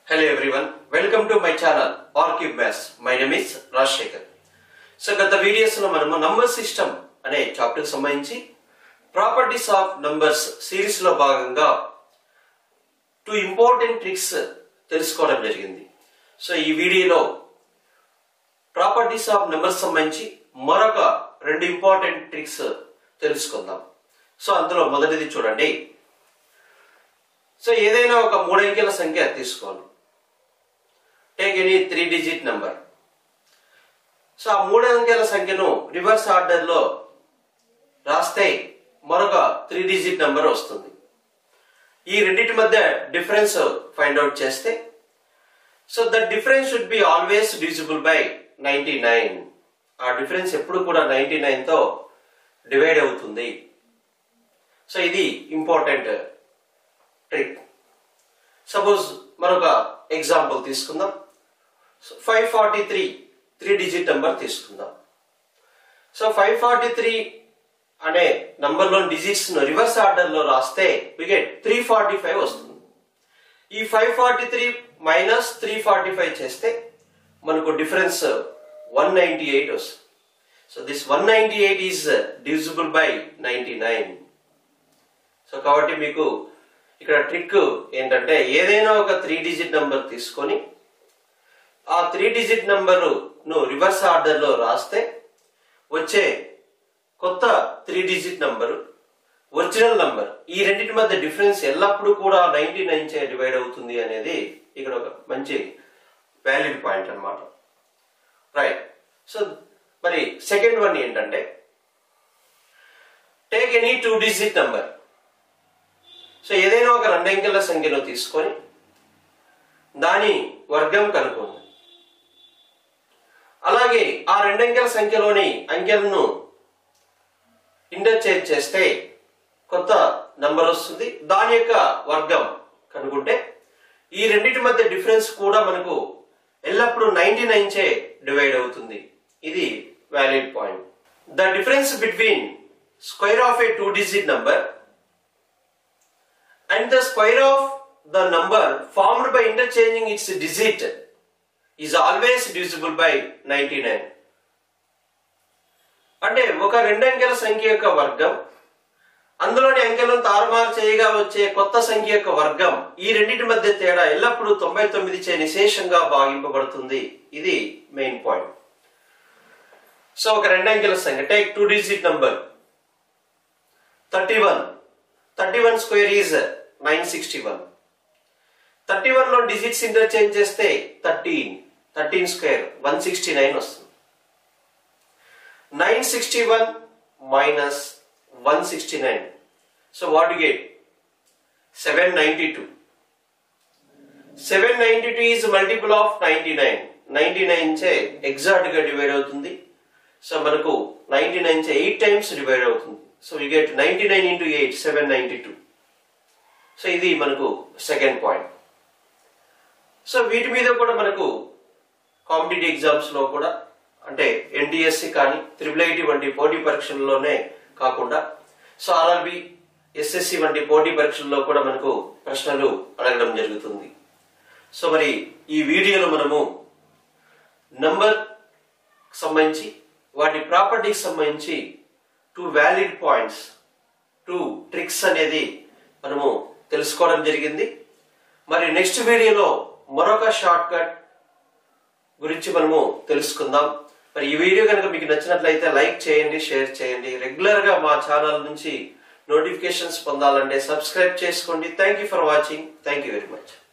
Hello everyone, welcome to my channel Archive Maths. My name is Rajasekhar so గత వీడియోస్లో మనము number system అనే చాప్టర్కి సంబంధించి ప్రాపర్టీస్ ఆఫ్ నంబర్స్ సిరీస్లో భాగంగా టూ ఇంపార్టెంట్ ట్రిక్స్ తెలుసుకోవడం జరిగింది సో ఈ వీడియోలో ప్రాపర్టీస్ ఆఫ్ నెంబర్స్ సంబంధించి మరొక రెండు ఇంపార్టెంట్ ట్రిక్స్ తెలుసుకుందాం సో అందులో మొదటిది చూడండి సో ఏదైనా ఒక మూడంకెల సంఖ్య తీసుకోండి take any three digit number so ఆ మూడు అంకెల సంఖ్యను రివర్స్ ఆర్డర్లో రాస్తే మరొక త్రీ డిజిట్ నెంబర్ వస్తుంది ఈ రెండింటి మధ్య డిఫరెన్స్ ఫైండ్ అవుట్ చేస్తే so the difference should be always divisible by ninety nine ఆ డిఫరెన్స్ ఎప్పుడు కూడా నైన్టీ తో డివైడ్ అవుతుంది సో ఇది ఇంపార్టెంట్ ట్రిక్ సపోజ్ మరొక ఎగ్జాంపుల్ తీసుకుందాం five forty three three digit number తీసుకుందాం సో ఫైవ్ ఫార్టీ త్రీ అనే నంబర్లో డిజిట్స్ ను రివర్స్ ఆర్డర్ లో రాస్తే వికెట్ త్రీ ఫార్టీ ఫైవ్ వస్తుంది ఈ five forty three minus three forty five చేస్తే మనకు డిఫరెన్స్ వన్ నైన్టీ ఎయిట్ వస్తుంది so this one ninety eight is divisible by ninety nine so కాబట్టి మీకు ఇక్కడ ట్రిక్ ఏంటంటే ఏదైనా ఒక త్రీ డిజిట్ నెంబర్ తీసుకొని ఆ త్రీ డిజిట్ ను రివర్స్ ఆర్డర్లో రాస్తే వచ్చే కొత్త three digit number original number ఈ రెండింటి మధ్య డిఫరెన్స్ ఎల్లప్పుడూ కూడా నైన్టీ నైన్ చే డివైడ్ అవుతుంది అనేది ఇక్కడ ఒక మంచి వ్యాలిడ్ పాయింట్ అన్నమాట రైట్ సో మరి సెకండ్ వన్ ఏంటంటే take any two digit number so ఏదైనా ఒక రెండంకెల సంఖ్యను తీసుకొని దాని వర్గం కనుక్కోండి అలాగే ఆ రెండంకెల సంఖ్యలోని అంకెలను ఇంటర్చేంజ్ చేస్తే కొత్త నంబర్ వస్తుంది దాని యొక్క వర్గం కనుక్కుంటే ఈ రెండింటి మధ్య డిఫరెన్స్ కూడా మనకు ఎల్లప్పుడూ నైన్టీ నైన్ చే డివైడ్ అవుతుంది ఇది valid point the difference between square of a two digit number and the square of the number formed by interchanging its digit is always divisible by 99 అంటే ఒక రెండంకెల సంఖ్య యొక్క వర్గం అందులోని అంకెలను తారుమారు చేయగా వచ్చే కొత్త సంఖ్య యొక్క వర్గం ఈ రెండింటి మధ్య తేడా ఎల్లప్పుడూ తొంభై తొమ్మిది చే నిశేషంగా భాగింపబడుతుంది ఇది మెయిన్ పాయింట్ సో ఒక రెండంకెల సంఖ్య take two digit number thirty one thirty one square is nine sixty one thirty one లో డిజిట్స్ ఇంటర్చేంజ్ చేస్తే thirteen thirteen square one sixty nine వస్తుంది nine sixty one minus one sixty nine so what you get seven ninety two seven ninety two is multiple of ninety nine ninety nine చే exact గా divide అవుతుంది so మనకు ninety nine చే eight times divide అవుతుంది so you get ninety nine into eight seven ninety two so ఇది మనకు second point so వీటి మీద కూడా మనకు కాంపిటేటివ్ ఎగ్జామ్స్ లో కూడా అంటే ఎన్టీఎస్సి కానీ త్రిబుల్ ఐటీ వంటి పోటీ పరీక్షల్లోనే కాకుండా సో ఆర్ఆర్బి ఎస్ఎస్సి వంటి పోటీ పరీక్షల్లో కూడా మనకు ప్రశ్నలు అడగడం జరుగుతుంది సో మరి ఈ వీడియోలో మనము నంబర్ సంబంధించి వాటి ప్రాపర్టీకి సంబంధించి two valid points two tricks అనేది మనము తెలుసుకోవడం జరిగింది మరి నెక్స్ట్ వీడియోలో మరొక షార్ట్ కట్ గురించి మనము తెలుసుకుందాం మరి ఈ వీడియో కనుక మీకు నచ్చినట్లయితే లైక్ చేయండి షేర్ చేయండి రెగ్యులర్ గా మా ఛానల్ నుంచి నోటిఫికేషన్స్ పొందాలంటే సబ్స్క్రైబ్ చేసుకోండి thank you for watching thank you very much